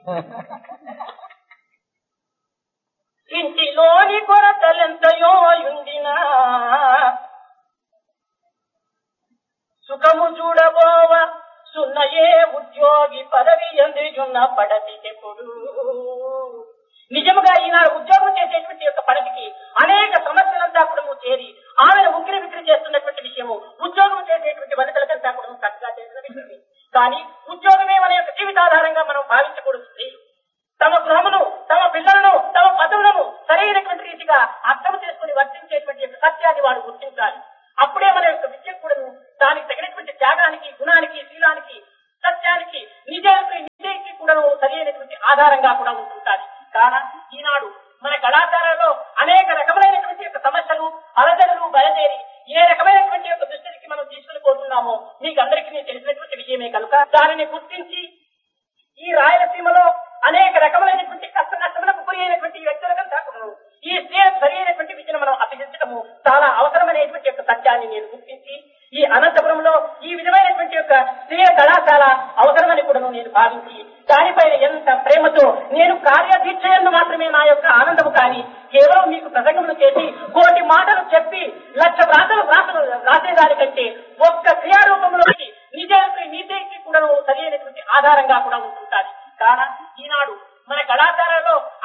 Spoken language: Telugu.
ఇంటిలోని కొరతలెంతయో యుండినా సుఖము చూడబోవ సున్నయే ఉద్యోగి పదవి ఎందున్న పడతికెప్పుడు నిజముగా ఈనాడు ఉద్యోగం చేసేటువంటి యొక్క పడతికి అనేక సమస్యలంతా కూడా చేరి ఆమెను ఉక్కిరి బిక్కిరి చేస్తున్నటువంటి విషయము ఉద్యోగం చేసేటువంటి వనితలకంతా కూడా చక్కగా చేసిన విషయమే కానీ ఉద్యోగమే మన యొక్క జీవితాధారంగా మనం భావించకూడదు స్త్రీలు తమ గృహమును తమ పిల్లలను తమ పదవులను సరైనటువంటి రీతిగా అర్థం చేసుకుని వర్తించేటువంటి యొక్క సత్యాన్ని వాడు గుర్తించాలి అప్పుడే మన యొక్క విద్య కూడా దానికి తగినటువంటి త్యాగానికి గుణానికి శీలానికి సత్యానికి నిజానికి నిజానికి కూడా సరైనటువంటి ఆధారంగా కూడా ఉంటుంటాది కాన ఈనాడు మన కళాశాలలో అనేక రకములైనటువంటి యొక్క సమస్యలు అలజడులు బయలుదేరి ఏ రకమైనటువంటి యొక్క దృష్టికి మనం తీసుకుని పోతున్నామో మీకు అందరికీ తెలిసినటువంటి విషయమే కనుక దానిని గుర్తించి ఈ రాయలసీమలో అనేక రకములైనటువంటి కష్ట నష్టములకు గురి అయినటువంటి వ్యక్తులకు కాకుండా ఈ స్త్రీలకు సరి అయినటువంటి విద్యను మనం అభ్యసించడము చాలా అవసరమైనటువంటి యొక్క సత్యాన్ని నేను గుర్తించి ఈ అనంతపురంలో ఈ విధమైనటువంటి యొక్క స్త్రీల కళాశాల అవసరమని కూడా నేను భావించి దానిపైన ఎంత ప్రేమతో నేను కార్యదీక్షయందు మాత్రమే నా యొక్క ఆనందము కానీ కేవలం మీకు ప్రసంగములు చేసి కోటి మాటలు చెప్పి లక్ష వ్రాతలు వ్రాతలు రాసేదానికంటే ఒక్క క్రియారూపంలోకి నిజానికి నీతికి కూడా సరైనటువంటి ఆధారంగా కూడా ఉంటుంటాది కాన ఈనాడు మన కళాశాలలో